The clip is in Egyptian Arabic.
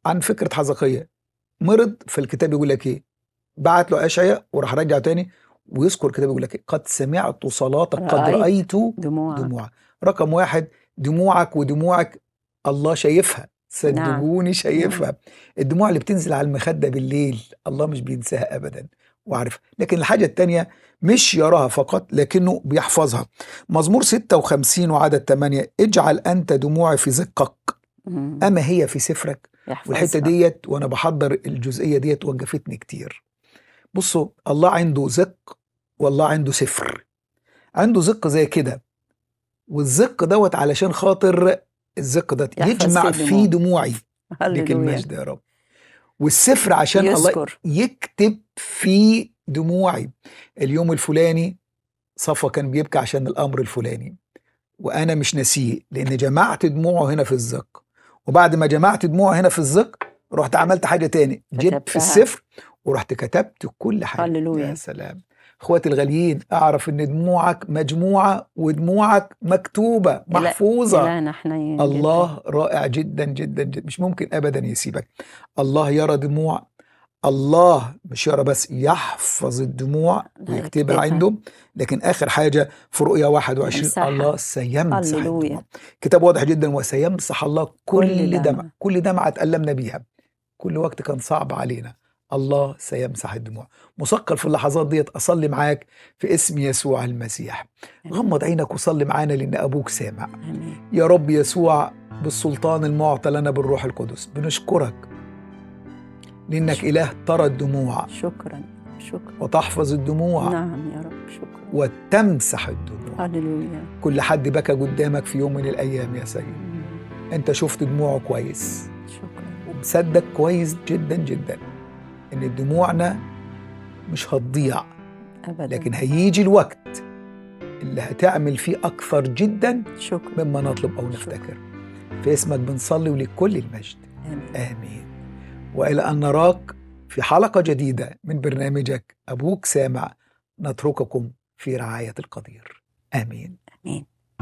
عن فكره حزقيه مرض فالكتاب يقول لك ايه بعت له اشعياء وراح رجع تاني ويذكر الكتاب يقول لك إيه؟ قد سمعت صلاتك قد رأيت رايت دموعك دموعك رقم واحد دموعك ودموعك الله شايفها نعم صدقوني شايفها الدموع اللي بتنزل على المخدة بالليل الله مش بينساها أبدا وعارف لكن الحاجة التانية مش يراها فقط لكنه بيحفظها مزمور 56 وعدد 8 اجعل أنت دموعي في زقك مم. أما هي في سفرك والحتة يحفظها ديت وأنا بحضر الجزئية ديت وقفتني كتير بصوا الله عنده زق والله عنده سفر عنده زق زي كده والزق دوت علشان خاطر الزق ده يحفظ يجمع فيه فيه دموع دموعي لك هللويا المجد يا رب والسفر عشان الله يذكر يكتب فيه دموعي اليوم الفلاني صفا كان بيبكي عشان الامر الفلاني وانا مش ناسيه لان جمعت دموعه هنا في الزق وبعد ما جمعت دموعه هنا في الزق رحت عملت حاجه تاني جبت في كتبتها السفر ورحت كتبت كل حاجه يا هللويا سلام اخواتي الغاليين اعرف ان دموعك مجموعه ودموعك مكتوبه إله محفوظه إلهنا حنين جدا الله رائع جدا جدا جدا مش ممكن ابدا يسيبك الله يرى دموع الله مش يرى بس يحفظ الدموع لا ويكتبها يكتبها عنده لكن اخر حاجه في رؤيا 21 يمسحها الله سيمسح الدموع هللويا كتاب واضح جدا وسيمسح الله كل كل دمع دمع كل دمعه اتألمنا بيها كل وقت كان صعب علينا الله سيمسح الدموع مثقل في اللحظات ديت اصلي معاك في اسم يسوع المسيح آمين غمض عينك وصلي معانا لان ابوك سامع آمين يا رب يسوع بالسلطان المعطى لنا بالروح القدس بنشكرك لانك شكرا اله ترى الدموع شكرا شكرا وتحفظ الدموع نعم يا رب شكرا وتمسح الدموع هللويا كل حد بكى قدامك في يوم من الايام يا سيد مم. انت شفت دموعه كويس شكرا ومصدق كويس جدا جدا ان دموعنا مش هتضيع أبدا لكن هيجي الوقت اللي هتعمل فيه اكثر جدا شكرا مما نطلب او شكرا نفتكر في اسمك بنصلي ولكل المجد آمين امين والى ان نراك في حلقه جديده من برنامجك ابوك سامع نترككم في رعايه القدير امين آمين